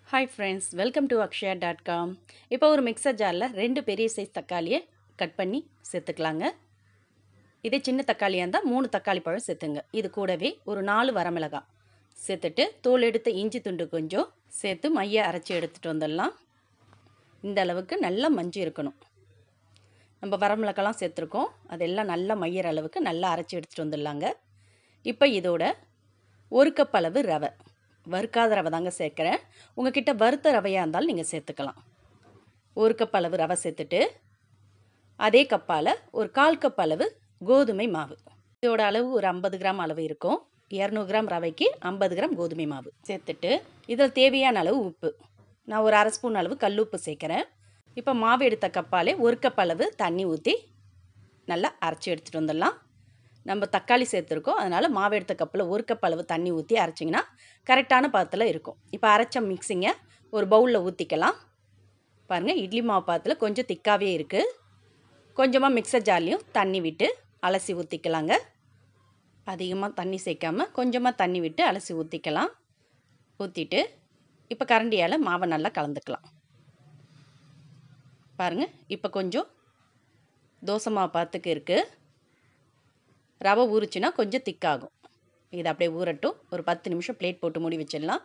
hi friends welcome to Akshaya dot com இப்போ ஒரு mixer ஜாரில் ரெண்டு பெரிய சைஸ் தக்காளியை கட் பண்ணி சேர்த்துக்கலாங்க இதே சின்ன தக்காளியாக இருந்தால் மூணு தக்காளி பழம் சேர்த்துங்க இது கூடவே ஒரு நாலு வரமிளகாய் சேர்த்துட்டு தோல் எடுத்த இஞ்சி துண்டு கொஞ்சம் சேர்த்து மைய அரைச்சி எடுத்துகிட்டு வந்துடலாம் இந்த அளவுக்கு நல்லா மஞ்சள் இருக்கணும் நம்ம வரமிளகாலாம் சேர்த்துருக்கோம் அதெல்லாம் நல்லா மையிற அளவுக்கு நல்லா அரைச்சி எடுத்துகிட்டு வந்துடலாங்க இப்போ இதோட ஒரு கப் அளவு ரவை வறுக்காத ரவை தாங்க சேர்க்குறேன் உங்ககிட்ட வறுத்த ரவையாக இருந்தாலும் நீங்கள் சேர்த்துக்கலாம் ஒரு கப் அளவு ரவை சேர்த்துட்டு அதே கப்பால் ஒரு கால் கப் அளவு கோதுமை மாவு இதோட அளவு ஒரு ஐம்பது கிராம் அளவு இருக்கும் இரநூறு கிராம் ரவைக்கு ஐம்பது கிராம் கோதுமை மாவு சேர்த்துட்டு இதில் தேவையான அளவு உப்பு நான் ஒரு அரை ஸ்பூன் அளவு கல் உப்பு சேர்க்குறேன் இப்போ மாவு எடுத்த கப்பாலே ஒரு கப் அளவு தண்ணி ஊற்றி நல்லா அரைச்சி எடுத்துகிட்டு வந்துடலாம் நம்ம தக்காளி சேர்த்துருக்கோம் அதனால் மாவு எடுத்த கப்பில் ஒரு கப் அளவு தண்ணி ஊற்றி அரைச்சிங்கன்னா கரெக்டான பதத்தில் இருக்கும் இப்போ அரைச்ச மிக்ஸிங்கை ஒரு பவுலில் ஊற்றிக்கலாம் பாருங்கள் இட்லி மாவு பாத்தில் கொஞ்சம் திக்காகவே இருக்குது கொஞ்சமாக மிக்சர் ஜார்லேயும் தண்ணி விட்டு அலசி ஊற்றிக்கலாங்க அதிகமாக தண்ணி சேர்க்காம கொஞ்சமாக தண்ணி விட்டு அலசி ஊற்றிக்கலாம் ஊற்றிட்டு இப்போ கரண்டியால் மாவை நல்லா கலந்துக்கலாம் பாருங்கள் இப்போ கொஞ்சம் தோசை மாவு பாத்துக்கு இருக்குது ரவை ஊறுச்சுன்னா கொஞ்சம் திக்காகும் இது அப்படியே ஊறட்டும் ஒரு பத்து நிமிஷம் பிளேட் போட்டு மூடி வச்சிடலாம்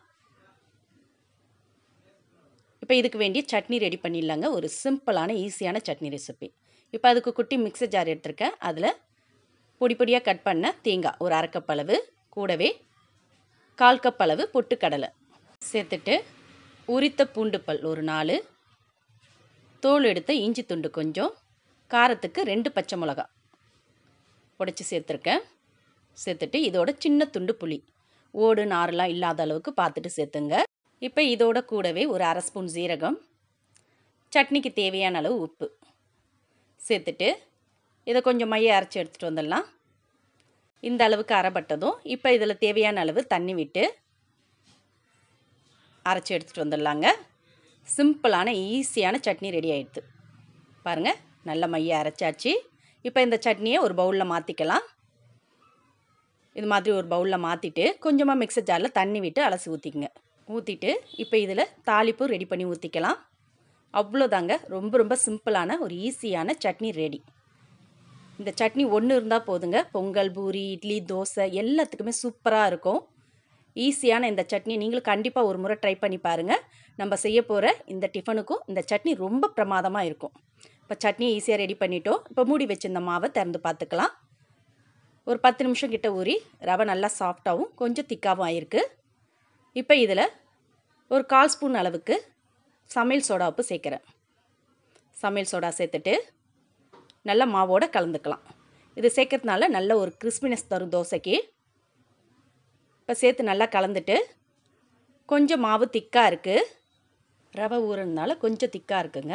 இப்போ இதுக்கு வேண்டிய சட்னி ரெடி பண்ணிடலாங்க ஒரு சிம்பிளான ஈஸியான சட்னி ரெசிபி இப்போ அதுக்கு குட்டி மிக்சர் ஜார் எடுத்திருக்கேன் அதில் பொடி பொடியாக கட் பண்ண தேங்காய் ஒரு அரை கப் அளவு கூடவே கால் கப் அளவு பொட்டுக்கடலை சேர்த்துட்டு உரித்த பூண்டு பல் ஒரு நாலு தோல் எடுத்த இஞ்சி துண்டு கொஞ்சம் காரத்துக்கு ரெண்டு பச்சை மிளகா உடைச்சி சேர்த்துருக்கேன் சேர்த்துட்டு இதோட சின்ன துண்டு புளி ஓடு நாரெலாம் இல்லாத அளவுக்கு பார்த்துட்டு சேர்த்துங்க இப்போ இதோட கூடவே ஒரு அரை ஸ்பூன் சீரகம் சட்னிக்கு தேவையான அளவு உப்பு சேர்த்துட்டு இதை கொஞ்சம் மைய அரைச்சி எடுத்துகிட்டு வந்துடலாம் இந்த அளவுக்கு அரைப்பட்டதும் இப்போ இதில் தேவையான அளவு தண்ணி விட்டு அரைச்சி எடுத்துகிட்டு வந்துடலாங்க சிம்பிளான ஈஸியான சட்னி ரெடி ஆகிடுது பாருங்கள் நல்ல மைய அரைச்சாச்சு இப்போ இந்த சட்னியை ஒரு பவுலில் மாற்றிக்கலாம் இது மாதிரி ஒரு பவுலில் மாற்றிட்டு கொஞ்சமாக மிக்சர் ஜாரில் தண்ணி விட்டு அலசி ஊற்றிக்குங்க ஊற்றிட்டு இப்போ இதில் தாளிப்பு ரெடி பண்ணி ஊற்றிக்கலாம் அவ்வளோதாங்க ரொம்ப ரொம்ப சிம்பிளான ஒரு ஈஸியான சட்னி ரெடி இந்த சட்னி ஒன்று இருந்தால் போதுங்க பொங்கல் பூரி இட்லி தோசை எல்லாத்துக்குமே சூப்பராக இருக்கும் ஈஸியான இந்த சட்னி நீங்களும் கண்டிப்பாக ஒரு முறை ட்ரை பண்ணி பாருங்கள் நம்ம செய்ய போகிற இந்த டிஃபனுக்கும் இந்த சட்னி ரொம்ப பிரமாதமாக இருக்கும் இப்போ சட்னியை ஈஸியாக ரெடி பண்ணிட்டோம் இப்போ மூடி வச்சிருந்த மாவை திறந்து பார்த்துக்கலாம் ஒரு பத்து நிமிஷம் கிட்ட ஊறி ரவை நல்லா சாஃப்டாகவும் கொஞ்சம் திக்காகவும் ஆயிருக்கு இப்போ இதில் ஒரு கால் ஸ்பூன் அளவுக்கு சமையல் சோடா உப்பு சேர்க்குறேன் சமையல் சோடா சேர்த்துட்டு நல்லா மாவோடு கலந்துக்கலாம் இது சேர்க்கறதுனால நல்ல ஒரு கிறிஸ்பினஸ் தரும் தோசைக்கு இப்போ சேர்த்து நல்லா கலந்துட்டு கொஞ்சம் மாவு திக்காக இருக்குது ரவை ஊறுறதுனால கொஞ்சம் திக்காக இருக்குங்க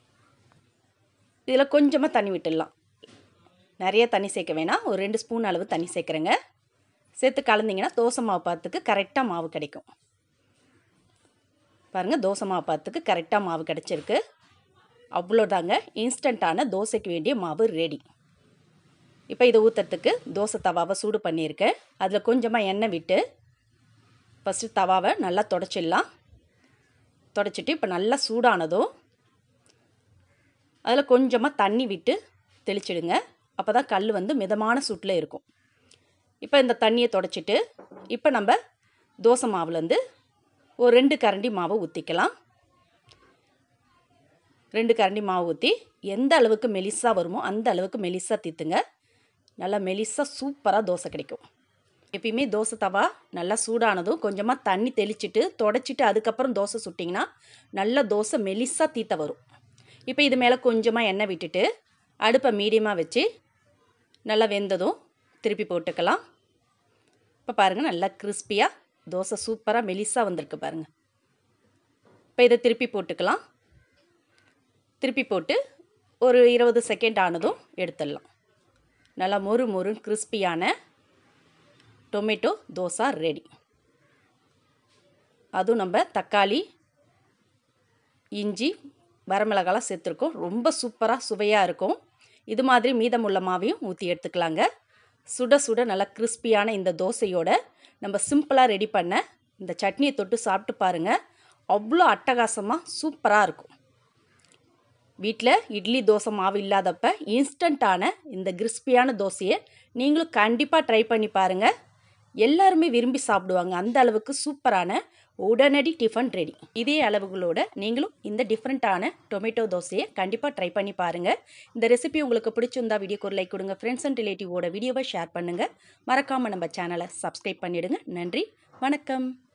இதில் கொஞ்சமாக தண்ணி விட்டுடலாம் நிறைய தண்ணி சேர்க்க வேணாம் ஒரு ரெண்டு ஸ்பூன் அளவு தண்ணி சேர்க்குறேங்க சேர்த்து கலந்திங்கன்னா தோசை மாவு பாத்துக்கு கரெக்டாக மாவு கிடைக்கும் பாருங்கள் தோசை மாவு பாத்துக்கு கரெக்டாக மாவு கிடச்சிருக்கு அவ்வளோதாங்க இன்ஸ்டண்ட்டான தோசைக்கு வேண்டிய மாவு ரெடி இப்போ இதை ஊற்றுறதுக்கு தோசை தவாவை சூடு பண்ணியிருக்கேன் அதில் கொஞ்சமாக எண்ணெய் விட்டு ஃபஸ்ட்டு தவாவை நல்லா தொடச்சிடலாம் தொடச்சிட்டு இப்போ நல்லா சூடானதும் அதில் கொஞ்சமாக தண்ணி விட்டு தெளிச்சிடுங்க அப்போ தான் கல் வந்து மிதமான சூட்டில் இருக்கும் இப்போ இந்த தண்ணியை தொடச்சிட்டு இப்போ நம்ம தோசை மாவுலேருந்து ஒரு ரெண்டு கரண்டி மாவை ஊற்றிக்கலாம் ரெண்டு கரண்டி மாவு ஊற்றி எந்த அளவுக்கு மெலிசாக வருமோ அந்த அளவுக்கு மெலிசாக தீத்துங்க நல்லா மெலிசாக சூப்பராக தோசை கிடைக்கும் எப்பயுமே தோசை தவா நல்லா சூடானதும் கொஞ்சமாக தண்ணி தெளிச்சிட்டு தொடச்சிட்டு அதுக்கப்புறம் தோசை சுட்டிங்கன்னா நல்லா தோசை மெலிசாக தீத்த வரும் இப்போ இது மேலே கொஞ்சமாக எண்ணெய் விட்டுட்டு அடுப்பை மீடியமாக வச்சு நல்லா வெந்ததும் திருப்பி போட்டுக்கலாம் இப்போ பாருங்கள் நல்லா கிறிஸ்பியாக தோசை சூப்பராக மெலிசாக வந்திருக்கு பாருங்கள் இப்போ இதை திருப்பி போட்டுக்கலாம் திருப்பி போட்டு ஒரு இருபது செகண்ட் ஆனதும் எடுத்துடலாம் நல்லா மொறு மொறு கிறிஸ்பியான டொமேட்டோ தோசை ரெடி அதுவும் நம்ம தக்காளி இஞ்சி வரமிளகாலாம் சேர்த்துருக்கோம் ரொம்ப சூப்பராக சுவையாக இருக்கும் இது மாதிரி மீதமுள்ள மாவையும் ஊற்றி எடுத்துக்கலாங்க சுட சுட நல்லா கிறிஸ்பியான இந்த தோசையோட நம்ம சிம்பிளாக ரெடி பண்ண இந்த சட்னியை தொட்டு சாப்பிட்டு பாருங்கள் அவ்வளோ அட்டகாசமாக சூப்பராக இருக்கும் வீட்டில் இட்லி தோசை மாவு இல்லாதப்ப இன்ஸ்டண்ட்டான இந்த கிறிஸ்பியான தோசையை நீங்களும் கண்டிப்பாக ட்ரை பண்ணி பாருங்கள் எல்லாருமே விரும்பி சாப்பிடுவாங்க அந்த அளவுக்கு சூப்பரான உடனடி டிஃபன் ரெடி இதே அளவுகளோட நீங்களும் இந்த டிஃப்ரெண்ட்டான டொமேட்டோ தோசையை கண்டிப்பாக ட்ரை பண்ணி பாருங்கள் இந்த ரெசிபி உங்களுக்கு பிடிச்சிருந்தா வீடியோக்கு ஒரு லைக் கொடுங்க ஃப்ரெண்ட்ஸ் அண்ட் ரிலேட்டிவோட வீடியோவை ஷேர் பண்ணுங்கள் மறக்காமல் நம்ம சேனலை சப்ஸ்கிரைப் பண்ணிவிடுங்க நன்றி வணக்கம்